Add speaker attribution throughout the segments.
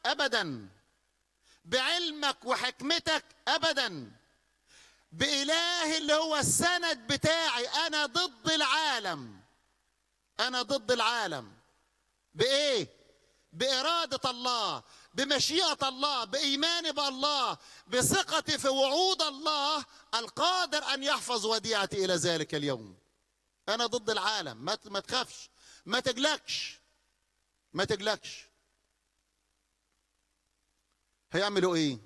Speaker 1: ابدا بعلمك وحكمتك ابدا بإله اللي هو السند بتاعي أنا ضد العالم أنا ضد العالم بإيه؟ بإرادة الله بمشيئة الله بإيماني بالله بثقتي في وعود الله القادر أن يحفظ وديعتي إلى ذلك اليوم أنا ضد العالم ما ما تخافش ما تقلقش ما تقلقش هيعملوا إيه؟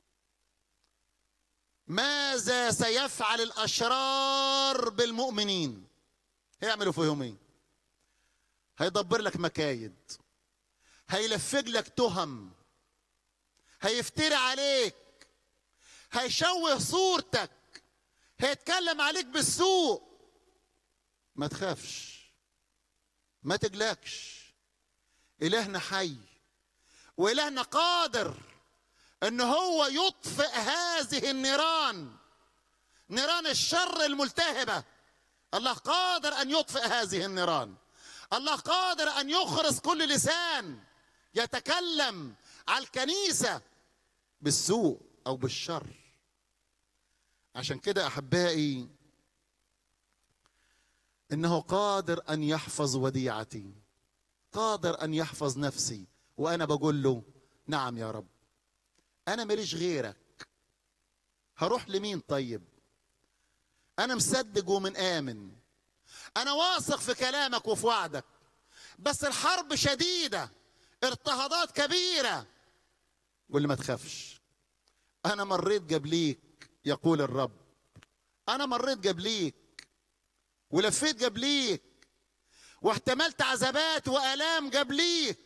Speaker 1: ماذا سيفعل الاشرار بالمؤمنين هيعملوا فيهم ايه هيدبر لك مكايد هيلفق لك تهم هيفتري عليك هيشوه صورتك هيتكلم عليك بالسوء ما تخافش ما تقلقش الهنا حي والهنا قادر ان هو يطفئ هذه النيران نيران الشر الملتهبه الله قادر ان يطفئ هذه النيران الله قادر ان يخرس كل لسان يتكلم على الكنيسه بالسوء او بالشر عشان كده احبائي انه قادر ان يحفظ وديعتي قادر ان يحفظ نفسي وانا بقول له نعم يا رب انا ماليش غيرك هروح لمين طيب انا مصدق ومن امن انا واثق في كلامك وفي وعدك بس الحرب شديده اضطهادات كبيره واللي ما تخافش انا مريت قبليك يقول الرب انا مريت قبليك ولفيت قبليك واحتملت عذابات والام قبليك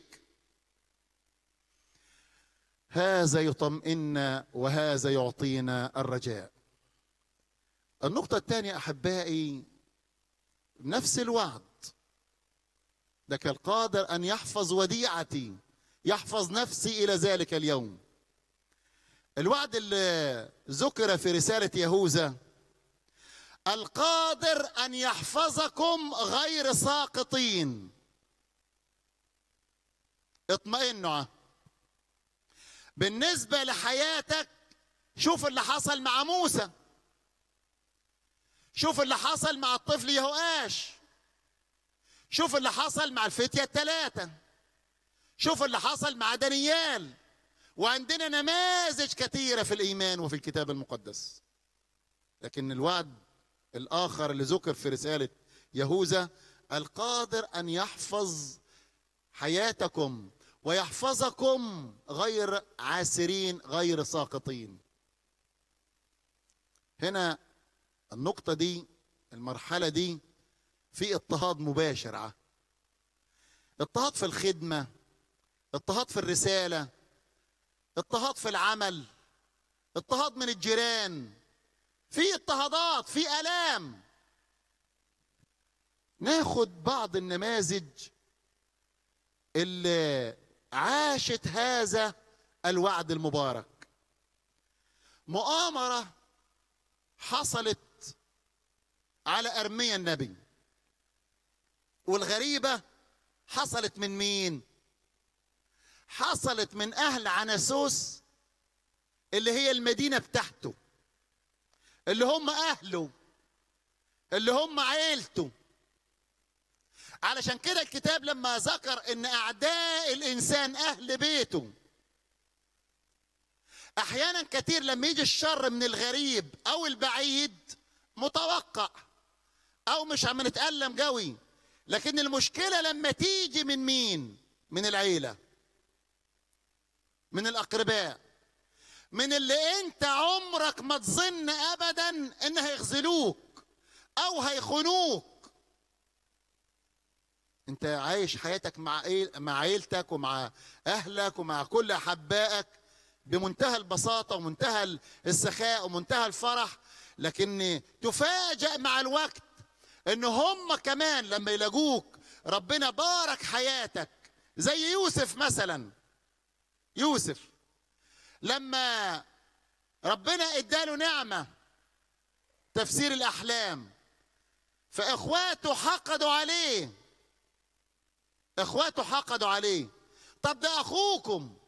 Speaker 1: هذا يطمئن وهذا يعطينا الرجاء النقطة الثانية أحبائي نفس الوعد لك القادر أن يحفظ وديعتي يحفظ نفسي إلى ذلك اليوم الوعد اللي ذكر في رسالة يهوذا القادر أن يحفظكم غير ساقطين اطمئنوا بالنسبة لحياتك شوف اللي حصل مع موسى شوف اللي حصل مع الطفل يهوآش شوف اللي حصل مع الفتية الثلاثة شوف اللي حصل مع دانيال وعندنا نماذج كثيرة في الإيمان وفي الكتاب المقدس لكن الوعد الآخر اللي ذكر في رسالة يهوذا القادر أن يحفظ حياتكم ويحفظكم غير عاسرين غير ساقطين هنا النقطة دي المرحلة دي في اضطهاد مباشر اضطهاد في الخدمة اضطهاد في الرسالة اضطهاد في العمل اضطهاد من الجيران في اضطهادات في آلام ناخد بعض النماذج اللي عاشت هذا الوعد المبارك مؤامرة حصلت على أرميا النبي والغريبة حصلت من مين حصلت من أهل عناسوس اللي هي المدينة بتاعته اللي هم أهله اللي هم عيلته علشان كده الكتاب لما ذكر ان اعداء الانسان اهل بيته احيانا كتير لما يجي الشر من الغريب او البعيد متوقع او مش عم نتألم قوي لكن المشكلة لما تيجي من مين من العيلة من الاقرباء من اللي انت عمرك ما تظن ابدا ان هيخذلوك او هيخونوك انت عايش حياتك مع ايه مع عيلتك ومع اهلك ومع كل احبائك بمنتهى البساطه ومنتهى السخاء ومنتهى الفرح لكن تفاجأ مع الوقت ان هم كمان لما يلاقوك ربنا بارك حياتك زي يوسف مثلا يوسف لما ربنا اداله نعمه تفسير الاحلام فاخواته حقدوا عليه اخواته حقدوا عليه طب ده اخوكم